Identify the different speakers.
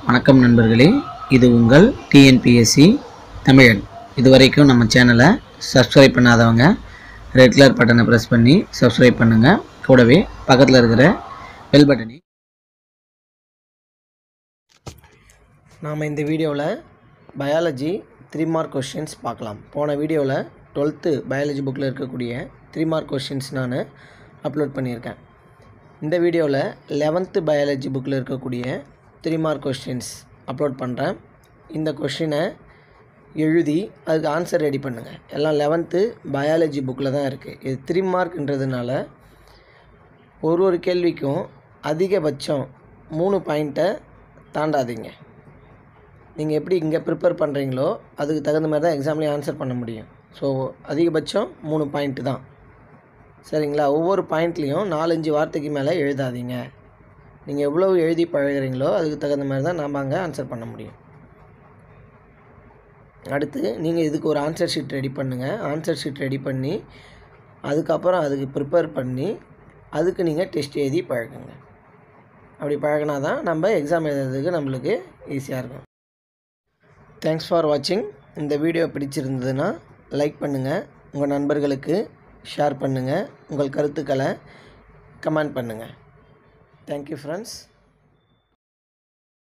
Speaker 1: வணக்கம் நண்பர்களே இது உங்கள் டிஎன்பிஎஸ்சி தமிழன் இதுவரைக்கும் நம்ம சேனலை சப்ஸ்கிரைப் பண்ணாதவங்க ரெட் கலர் பட்டனை ப்ரெஸ் பண்ணி சப்ஸ்கிரைப் பண்ணுங்கள் கூடவே பக்கத்தில் இருக்கிற பெல் பட்டனை
Speaker 2: நாம் இந்த வீடியோவில் பயாலஜி த்ரீ மார்க் கொஷின்ஸ் பார்க்கலாம் போன வீடியோவில் டுவெல்த்து பயாலஜி புக்கில் இருக்கக்கூடிய த்ரீ மார்க் கொஷின்ஸ் நான் அப்லோட் பண்ணியிருக்கேன் இந்த வீடியோவில் லெவன்த்து பயாலஜி புக்கில் இருக்கக்கூடிய த்ரீ மார்க் கொஷின்ஸ் அப்லோட் பண்ணுறேன் இந்த கொஷினை எழுதி அதுக்கு ஆன்சர் ரெடி பண்ணுங்கள் எல்லாம் லெவன்த்து பயாலஜி புக்கில் தான் இருக்குது இது த்ரீ மார்க்ன்றதுனால ஒரு ஒரு கேள்விக்கும் அதிகபட்சம் மூணு பாயிண்ட்டை தாண்டாதீங்க நீங்கள் எப்படி இங்கே ப்ரிப்பேர் பண்ணுறீங்களோ அதுக்கு தகுந்த மாதிரி தான் எக்ஸாம்லேயும் ஆன்சர் பண்ண முடியும் ஸோ அதிகபட்சம் மூணு பாயிண்ட்டு தான் சரிங்களா ஒவ்வொரு பாயிண்ட்லேயும் நாலஞ்சு வார்த்தைக்கு மேலே எழுதாதீங்க நீங்கள் எவ்வளோ எழுதி பழகுறீங்களோ அதுக்கு தகுந்த மாதிரி தான் நாம் அங்கே ஆன்சர் பண்ண முடியும் அடுத்து நீங்கள் இதுக்கு ஒரு ஆன்சர் ஷீட் ரெடி பண்ணுங்கள் ஆன்சர் ஷீட் ரெடி பண்ணி அதுக்கப்புறம் அதுக்கு ப்ரிப்பேர் பண்ணி அதுக்கு நீங்கள் டெஸ்ட் எழுதி பழகுங்க அப்படி பழகினா தான் நம்ம எக்ஸாம் எழுதுறதுக்கு நம்மளுக்கு ஈஸியாக இருக்கும் தேங்க்ஸ் ஃபார் வாட்சிங் இந்த வீடியோ பிடிச்சிருந்ததுன்னா லைக் பண்ணுங்கள் உங்கள் நண்பர்களுக்கு ஷேர் பண்ணுங்கள் உங்கள் கருத்துக்களை கமெண்ட் பண்ணுங்கள் தேங்க்யூ ஃப்ரெண்ட்ஸ்